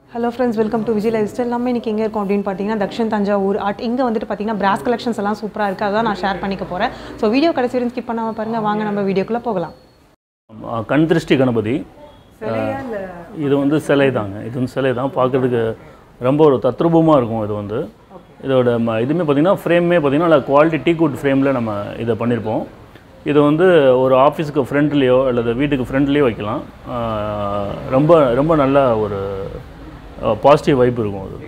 hello friends welcome to Vijay lifestyle நம்ம இன்னைக்கு எங்கே இருக்கோம் அப்படின்னு பார்த்தீங்கன்னா தக்ஷன் தஞ்சாவூர் ஆர்ட் இங்கே வந்துட்டு பார்த்தீங்கன்னா பிராஸ் கலெக்ஷன்ஸ் எல்லாம் சூப்பராக இருக்குது அதான் நான் ஷேர் பண்ணிக்க போகிறேன் ஸோ வீடியோ கடைசி வரைக்கும் ஸ்கிப் பண்ணாமல் பாருங்கள் வாங்க நம்ம வீடியோக்குள்ளே போகலாம் ஆ, கண் திருஷ்டி கணபதி இது வந்து சிலை தாங்க இது வந்து சிலை தான் பார்க்குறதுக்கு ரொம்ப ஒரு தத்ரூபமாக இருக்கும் இது வந்து இதோட ம இதுவுமே பார்த்திங்கன்னா ஃப்ரேமே பார்த்திங்கன்னா நல்லா குவாலிட்டி டீ குட் ஃப்ரேமில் நம்ம இதை பண்ணியிருப்போம் இது வந்து ஒரு ஆஃபீஸுக்கு ஃப்ரண்ட்லேயோ அல்லது வீட்டுக்கு ஃப்ரண்ட்லேயோ வைக்கலாம் ஆ, ரொம்ப ரொம்ப நல்ல ஒரு பாசிட்டிவ் வைப் இருக்கும் அது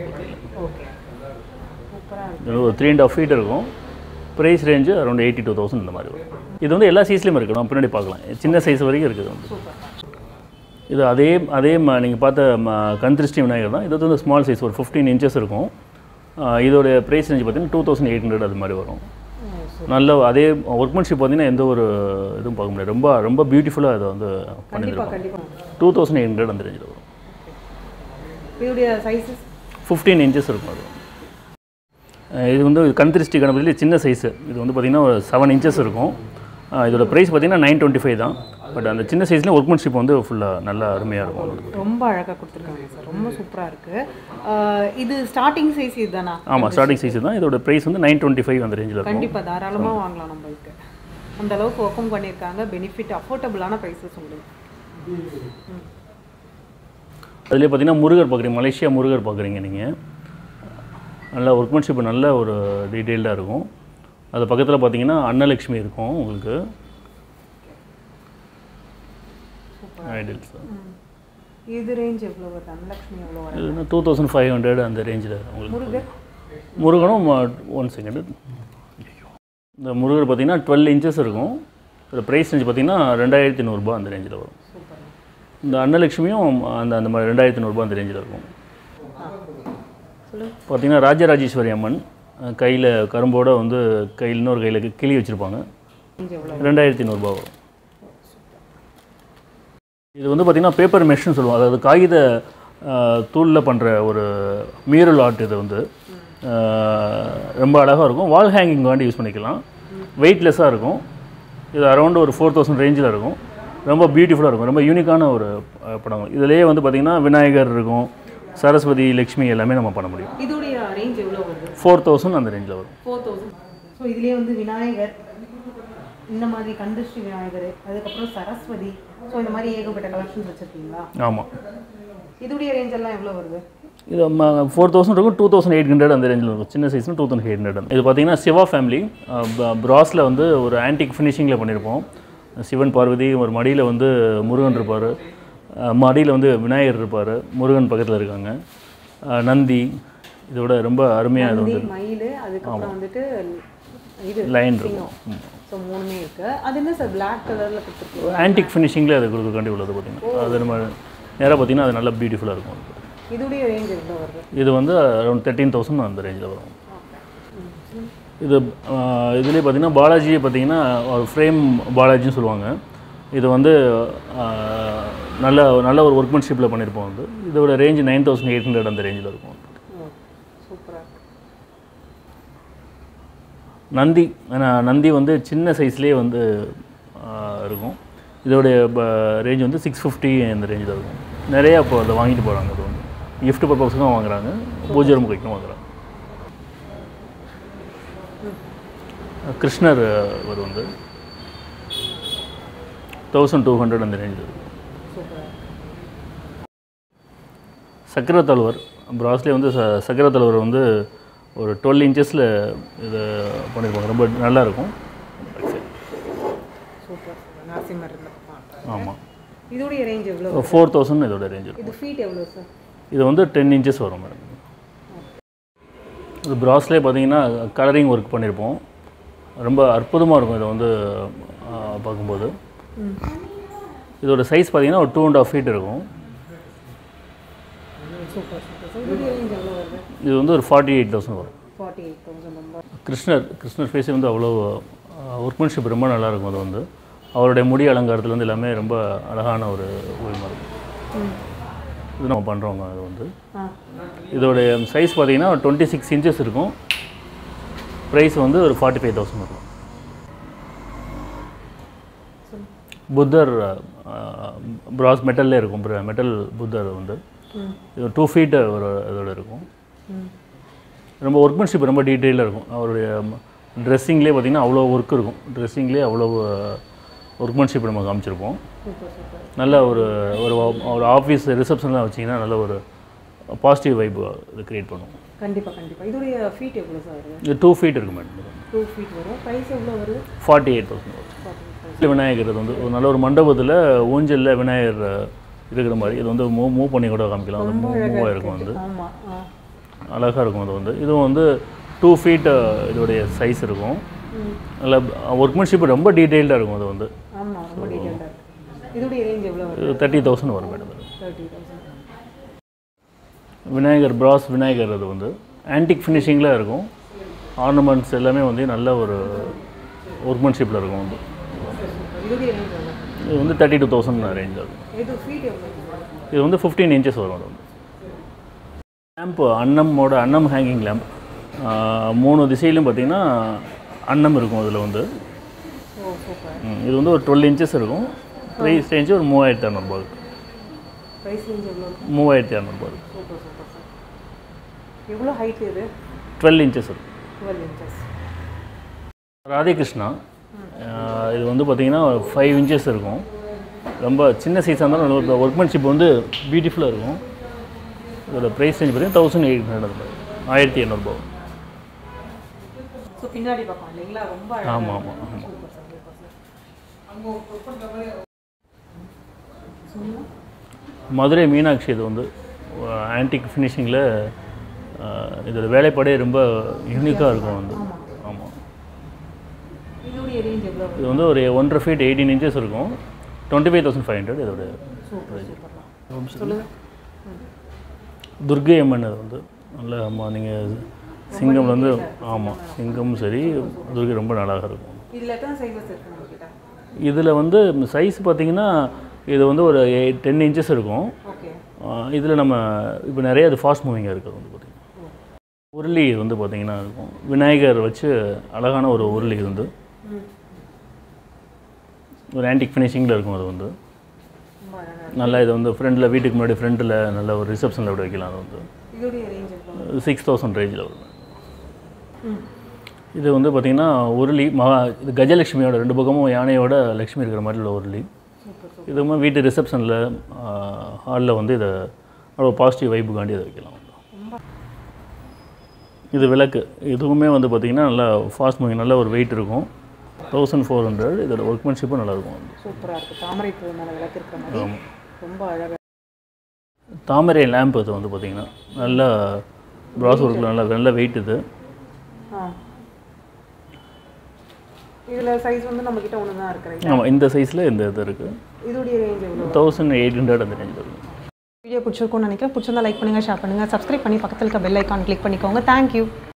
இது ஒரு த்ரீ அண்ட் ஆஃப் ஃபீட் இருக்கும் price range around eighty two thousand இந்த மாதிரி வரும் இது வந்து எல்லா சைஸ்லேயும் இருக்குது நம்ம பின்னாடி பார்க்கலாம் சின்ன சைஸ் வரைக்கும் இருக்குது வந்து இது அதே அதே நீங்கள் பார்த்த ம, கண் திருஷ்டி விநாயகர் தான் இது வந்து ஸ்மால் சைஸ் ஒரு ஃபிஃப்டீன் இன்ச்சஸ் இருக்கும் ஆ, இதோடைய ப்ரைஸ் ரேஞ்சு பார்த்தீங்கன்னா டூ தௌசண்ட் எயிட் ஹண்ட்ரட் அது மாதிரி வரும் நல்ல அதே ஒர்க்மன்ஷிப் பார்த்தீங்கன்னா எந்த ஒரு இதுவும் பார்க்க முடியாது ரொம்ப ரொம்ப பியூட்டிஃபுல்லாக அதை வந்து பண்ணியிருக்கோம் கண்டிப்பாக டூ தௌசண்ட் எயிட் ஹண்ட்ரட் அந்த ரேஞ்சில் வரும் இதோடைய சைஸஸ் ஃபிஃப்டீன் இன்ச்சஸ் இருக்கும் அது அஹ் இது வந்து கண் திருஷ்டி கணபதியிலே சின்ன சைஸு இது வந்து பார்த்திங்கன்னா ஒரு செவன் இன்ச்சஸ் இருக்கும் அஹ் இதோட ப்ரைஸ் பார்த்திங்கன்னா நைன் டுவெண்ட்டி ஃபைவ் தான் பட் அந்த சின்ன சைஸ்லேயும் ஒர்க்மன்ஷிப் வந்து ஃபுல்லாக நல்லா அருமையாக இருக்கும் உங்களுக்கு ரொம்ப அழகாக கொடுத்துருக்காங்க சார் ரொம்ப சூப்பராக இருக்குது இது ஸ்டார்டிங் சைஸ் இதுதானா ஆமாம் ஸ்டார்டிங் சைஸ் தான் இதோட ப்ரைஸ் வந்து நைன் டுவெண்ட்டி ஃபைவ் அந்த ரேஞ்சில் இருக்கும் கண்டிப்பாக தாராளமாக வாங்கலாம் நம்மளுக்கு அந்த அளவுக்கு ஒர்க்கும் பண்ணியிருக்காங்க பெனிஃபிட் அஃபோர்டபுளான ப்ரைஸஸ் உங்களுக்கு அதுலேயே பார்த்தீங்கன்னா முருகர் பார்க்குறீங்க மலேசியா முருகர் பார்க்குறீங்க நீங்கள் நல்ல ஒர்க்மன்ஷிப் நல்ல ஒரு டீட்டெயில்டாக இருக்கும் அது பக்கத்தில் பார்த்தீங்கன்னா அன்னலக்ஷ்மி இருக்கும் உங்களுக்கு ஐடியல்ஸ் இது ரேஞ்ச் எவ்வளோ வருது அன்னலக்ஷ்மி எவ்வளோ வருது இது டூ தௌசண்ட் ஃபைவ் ஹண்ட்ரட் அந்த ரேஞ்சில் உங்களுக்கு முருகர் முருகனும் ஒன் செகண்டு இந்த முருகர் பார்த்தீங்கன்னா டுவெல் இன்ச்சஸ் இருக்கும் இதோட ப்ரைஸ் ரேஞ்ச் பார்த்தீங்கன்னா ரெண்டாயிரத்தி நூறுரூபா அந்த ரேஞ்சில் வரும் சூப்பர் இந்த அன்னலட்சுமியும் அந்த அந்த மாதிரி ரெண்டாயிரத்தி நூறுரூபா அந்த ரேஞ்சில் இருக்கும் சொல்லுங்க பார்த்தீங்கன்னா ராஜராஜேஸ்வரி அம்மன் கையில் கரும்போட வந்து கையில் இன்னொரு கையில் கிளி வச்சுருப்பாங்க ரேஞ்ச் எவ்வளோ ரெண்டாயிரத்தி நூறுரூபா வரும் இது வந்து பார்த்திங்கன்னா பேப்பர் மெஷ்னு சொல்லுவோம் அதாவது காகித தூளில் பண்ணுற ஒரு மியூரல் ஆர்ட் இது வந்து அஹ், ரொம்ப அழகாக இருக்கும் வால் ஹேங்கிங் வாண்டி யூஸ் பண்ணிக்கலாம் வெயிட்லெஸ்ஸாக இருக்கும் இது அரௌண்ட் ஒரு ஃபோர் தௌசண்ட் ரேஞ்சில் இருக்கும் ரொம்ப பியூட்டிஃபுல்லாக இருக்கும் ரொம்ப யூனிக்கான ஒரு அஹ், படம் இதுலேயே வந்து பார்த்திங்கன்னா விநாயகர் இருக்கும் சரஸ்வதி லக்ஷ்மி எல்லாமே நம்ம பண்ண முடியும் இதோடைய ரேஞ்ச் எவ்வளோ வருது ஃபோர் தௌசண்ட் அந்த ரேஞ்சில் வரும் ஃபோர் தௌசண்ட் ஸோ இதுலேயே வந்து விநாயகர் இந்த மாதிரி கந்தஸ்ரீ விநாயகர் அதுக்கப்புறம் சரஸ்வதி ஸோ இந்த மாதிரி ஏகப்பட்ட கலெக்ஷன்ஸ் வச்சுருக்கீங்களா ஆமாம் இதோடைய ரேஞ்ச் எல்லாம் எவ்வளோ வருது இது ஃபோர் தௌசண்ட் இருக்கும் டூ தௌசண்ட் எயிட் ஹண்ட்ரட் அந்த ரேஞ்சில் இருக்கும் சின்ன சைஸ்னு டூ தௌசண்ட் எயிட் ஹண்ட்ரட் இது பார்த்தீங்கன்னா சிவா ஃபேமிலி ப்ராஸில் வந்து ஒரு ஆன்டிக் ஃபினிஷிங்கில் பண்ணியிருப்போம் சிவன் பார்வதி ஒரு மடியில் வந்து முருகன் இருப்பார் மடியில் வந்து விநாயகர் இருப்பார் முருகன் பக்கத்தில் இருக்காங்க அஹ், நந்தி இதோட ரொம்ப அருமையாக இது வந்து மயில் அதுக்கப்புறம் வந்துட்டு இது லைன் இருக்கும் ஸோ மூணுமே இருக்கு அது என்ன சார் பிளாக் கலரில் கொடுத்துருக்கீங்க ஆன்டிக் ஃபினிஷிங்கில் அது கொடுக்குறக்காண்டி உள்ளது பார்த்தீங்கன்னா அது நம்ம நேராக பார்த்தீங்கன்னா அது நல்லா பியூட்டிஃபுல்லாக இருக்கும் இதோடைய ரேஞ்ச் எவ்வளோ வருது இது வந்து அரௌண்ட் தேர்ட்டீன் தௌசண்ட் அந்த ரேஞ்சில் வரும் இது ஆஹ், இதுலேயே பார்த்தீங்கன்னா பாலாஜியை பார்த்தீங்கன்னா ஒரு ஃப்ரேம் பாலாஜின்னு சொல்லுவாங்க இது வந்து ஆஹ், நல்ல நல்ல ஒரு ஒர்க்மன்ஷிப்பில் பண்ணியிருப்போம் வந்து இதோட range nine thousand eight hundred அந்த ரேஞ்சில் இருக்கும் சூப்பராக நந்தி ஆனா, நந்தி வந்து சின்ன சைஸ்லேயே வந்து ஆஹ், இருக்கும் இதோடைய ரேஞ்ச் வந்து சிக்ஸ் ஃபிஃப்டி அந்த ரேஞ்சில் இருக்கும் நிறையா இப்போ அதை வாங்கிட்டு போகிறாங்க அது வந்து gift பர்பஸ்க்கும் வாங்குறாங்க பூஜை ரூம் வைக்கும் வாங்குறாங்க கிருஷ்ணர் ஒரு வந்து தௌசண்ட் டூ ஹண்ட்ரட் அந்த ரேஞ்சில் இருக்கும் சூப்பராக சக்கர தழுவர் பிராஸ்லேயே வந்து ச சக்கர தழுவர் வந்து ஒரு டுவெல் இன்ச்சஸில் இதை பண்ணியிருப்பாங்க ரொம்ப நல்லா இருக்கும் சூப்பர் நரசிம்மர் இருந்த பக்கம் ஆமாம் இதோடைய ரேஞ்ச் எவ்வளோ ஃபோர் தௌசண்ட் இதோட ரேஞ்ச் இருக்கும் இது ஃபீட் எவ்வளோ சார் இது வந்து டென் இன்ச்சஸ் வரும் மேடம் இது பிராஸ்லேயே பார்த்தீங்கன்னா கலரிங் ஒர்க் பண்ணியிருப்போம் ரொம்ப அற்புதமாக இருக்கும் இதை வந்து ஆ, பார்க்கும்போது இதோட சைஸ் பார்த்தீங்கன்னா ஒரு டூ அண்ட் ஆஃப் ஃபீட் இருக்கும் சூப்பர் சூப்பர் சார் இதோடைய ரேஞ்ச் எவ்வளோ வருது இது வந்து ஒரு ஃபார்ட்டி எயிட் தௌசண்ட் வரும் ஃபார்ட்டி எயிட் தௌசண்ட் ரொம்ப கிருஷ்ணர் கிருஷ்ணர் ஃபேஸே வந்து அவ்வளோ ஒர்க்மன்ஷிப் ரொம்ப நல்லா இருக்கும் அது வந்து அவருடைய முடி அலங்காரத்துல வந்து எல்லாமே ரொம்ப அழகான ஒரு ஓவியமாக இருக்கும் இது நம்ம பண்ணுறோங்க அது வந்து ஆ இதோடைய சைஸ் பார்த்தீங்கன்னா டுவெண்ட்டி சிக்ஸ் இன்ச்சஸ் இருக்கும் ப்ரைஸ் வந்து ஒரு ஃபார்ட்டி ஃபைவ் தௌசண்ட் இருக்கும் புத்தர் பிராஸ் மெட்டல்லே இருக்கும் மெட்டல் புத்தர் வந்து இது டூ ஃபீட் ஒரு இதோட இருக்கும் ரொம்ப ஒர்க்மேன்ஷிப் ரொம்ப டீட்டெயிலாக இருக்கும் அவருடைய ட்ரெஸ்ஸிங்லேயே பார்த்தீங்கன்னா அவ்வளோ ஒர்க் இருக்கும் ட்ரெஸ்ஸிங்லேயே அவ்வளோ ஒர்க்மேன்ஷிப் நம்ம காமிச்சிருப்போம் சூப்பர் சூப்பர் நல்ல ஒரு ஒரு ஒரு ஆஃபீஸ் ரிசப்ஷன்லாம் வச்சிங்கன்னா நல்ல ஒரு பாசிட்டிவ் வைப் இது க்ரியேட் பண்ணும் கண்டிப்பாக கண்டிப்பாக இதோடைய ஃபீட் எவ்வளோ சார் வருது இது டூ ஃபீட் இருக்கு மேடம் டூ ஃபீட் வரும் ப்ரைஸ் எவ்வளோ வருது ஃபார்ட்டி எயிட் தௌசண்ட் விநாயகர் இது வந்து ஒரு நல்ல ஒரு மண்டபத்தில் ஊஞ்சலில் விநாயகர் இருக்கிற மாதிரி இது வந்து மூவ் மூவ் பண்ணி கூட காமிக்கலாம் அது மூவ் மூவ் இருக்கும் வந்து ஆமாம் ஆ அழகாக இருக்கும் அது வந்து இதுவும் வந்து டூ ஃபீட் இதோடைய சைஸ் இருக்கும் நல்ல ஒர்க்மேன்ஷிப் ரொம்ப டீட்டெயில்டாக இருக்கும் அது வந்து ஆமாம் ரொம்ப டீட்டெயில்டாக இருக்குது இதோடைய ரேஞ்ச் எவ்வளோ வருது தேர்ட்டி தௌசண்ட் வரும் மேடம் அது thirty thousand Vinayagar brass Vinayagar அது வந்து ஆன்டிக் ஃபினிஷிங்கில் இருக்கும் ஆர்னமெண்ட்ஸ் எல்லாமே வந்து நல்ல ஒரு ஒர்க்மேன்ஷிப்பில் இருக்கும் வந்து இதோடைய ரேஞ்ச் எவ்வளோ இது வந்து தேர்ட்டி டூ தௌசண்ட் ரேஞ்ச் ஆகும் இது ஃபீட் எவ்வளோ இது வந்து ஃபிஃப்டீன் இன்ச்சஸ் வரும் அது வந்து லேம்ப் அன்னமோட அன்னம் ஹேங்கிங் லேம்ப் மூணு திசையிலும் பார்த்தீங்கன்னா அன்னம் இருக்கும் அதில் வந்து ஓ சூப்பர் ம், இது வந்து ஒரு டுவெல் இன்ச்சஸ் இருக்கும் ப்ரைஸ் ரேஞ்சு ஒரு மூவாயிரத்தி இரநூறுபா இருக்கு ப்ரைஸ் ரேஞ்ச் எவ்வளோ இருக்கும் மூவாயிரத்தி இரநூறுபா இருக்கு சூப்பர் சூப்பர் சார் எவ்வளோ ஹைட் இது டுவெல் இன்ச்சஸ் இருக்கும் டுவெல் இன்ச்சஸ் ராதேகிருஷ்ணா ஆஹ் இது வந்து பார்த்தீங்கன்னா ஃபைவ் இன்ச்சஸ் இருக்கும் ரொம்ப சின்ன சைஸாக இருந்தாலும் நல்ல ஒர்க்மேன்ஷிப் வந்து பியூட்டிஃபுல்லாக இருக்கும் இதோட ப்ரைஸ் ரேஞ்ச் பார்த்தீங்கன்னா தௌசண்ட் எயிட் ஹண்ட்ரட் ஆயிரத்தி எண்ணூறுபா ஸோ பின்னாடி பார்க்கலாம் இல்லைங்களா ரொம்ப ஆமாம் ஆமாம் ஆமாம் super sir super sir Madurai Meenakshi இது வந்து ஆன்டிக் ஃபினிஷிங்கில் இதோட வேலைப்பாடே ரொம்ப யூனிக்காக இருக்கும் வந்து ஆமாம் இதோடைய ரேஞ்ச் எவ்வளோ இது வந்து ஒரு ஒன்றரை ஃபீட் எயிட்டீன் இன்ச்சஸ் இருக்கும் twenty five thousand five hundred இதோட சூப்பர் சூப்பர் சொல்லுங்கள் துர்கை அம்மன் அது வந்து நல்ல ஆமாம் நீங்கள் சிங்கம் வந்து ஆமாம் சிங்கம் சரி துர்கை ரொம்ப நல்லாக இருக்கும் இதில் எத்தனை சைஸஸ் இருக்கு நம்மக்கிட்ட இதில் வந்து சைஸ் பார்த்தீங்கன்னா இது வந்து ஒரு டென் இன்ச்சஸ் இருக்கும் ஓகே இதில் நம்ம இப்போ நிறைய அது ஃபாஸ்ட் மூவிங்காக இருக்குது வந்து பார்த்திங்கன்னா உருளி வந்து பார்த்திங்கன்னா இருக்கும் விநாயகர் வச்சு அழகான ஒரு உருளி இது வந்து ம் ஒரு ஆன்டிக் ஃபினிஷிங்கில் இருக்கும் அது வந்து ரொம்ப அழகாக நல்லா இது வந்து ஃப்ரண்டில் வீட்டுக்கு முன்னாடி ஃப்ரண்ட்டில் நல்ல ஒரு ரிசப்ஷனில் விட வைக்கலாம் அது வந்து இதோடைய ரேஞ்ச் எவ்வளோ சிக்ஸ் தௌசண்ட் ரேஞ்சில் வரும் ம் இது வந்து பார்த்திங்கன்னா உருளி மகா இது கஜலட்சுமியோட ரெண்டு பக்கமும் யானையோட லக்ஷ்மி இருக்கிற மாதிரி உள்ள உருளி சூப்பர் சூப்பர் இதுவுமே வீட்டு ரிசப்ஷனில் ஹாலில் வந்து இதை அவ்வளோ பாசிட்டிவ் வைப்புக்காண்டி இதை வைக்கலாம் இது விளக்கு இதுவுமே வந்து பார்த்திங்கன்னா நல்லா ஃபாஸ்ட் மூவிங் நல்ல ஒரு வெயிட் இருக்கும் தௌசண்ட் ஃபோர் ஹண்ட்ரட் இதோட ஒர்க்மேன்ஷிப்பும் நல்லாயிருக்கும் வந்து சூப்பராக இருக்குது தாமரை பூ மேலே விளக்கு இருக்கிற மாதிரி ஆமாம் ரொம்ப அழகாக தாமரை லேம்ப் இது வந்து பார்த்திங்கன்னா நல்லா ப்ராஸ் ஒர்க்கில் நல்லா நல்ல வெயிட் இது ஆ இதில் சைஸ் வந்து நம்மக்கிட்ட ஒன்று தான் இருக்கிறது ஆமாம் இந்த சைஸில் இந்த இது இருக்குது இதோடைய ரேஞ்ச் எவ்வளோ தௌசண்ட் எயிட் ஹண்ட்ரட் அந்த ரேஞ்சில் இருக்கும் வீடியோ பிடிச்சிருக்கும்னு நினைக்கிறேன் பிடிச்சிருந்தா லைக் பண்ணுங்கள் ஷேர் பண்ணுங்கள் சப்ஸ்கிரைப் பண்ணி பக்கத்தில் இருக்க பெல் ஐக்கான் கிளிக் பண்ணிக்கோங்க தேங்க்யூ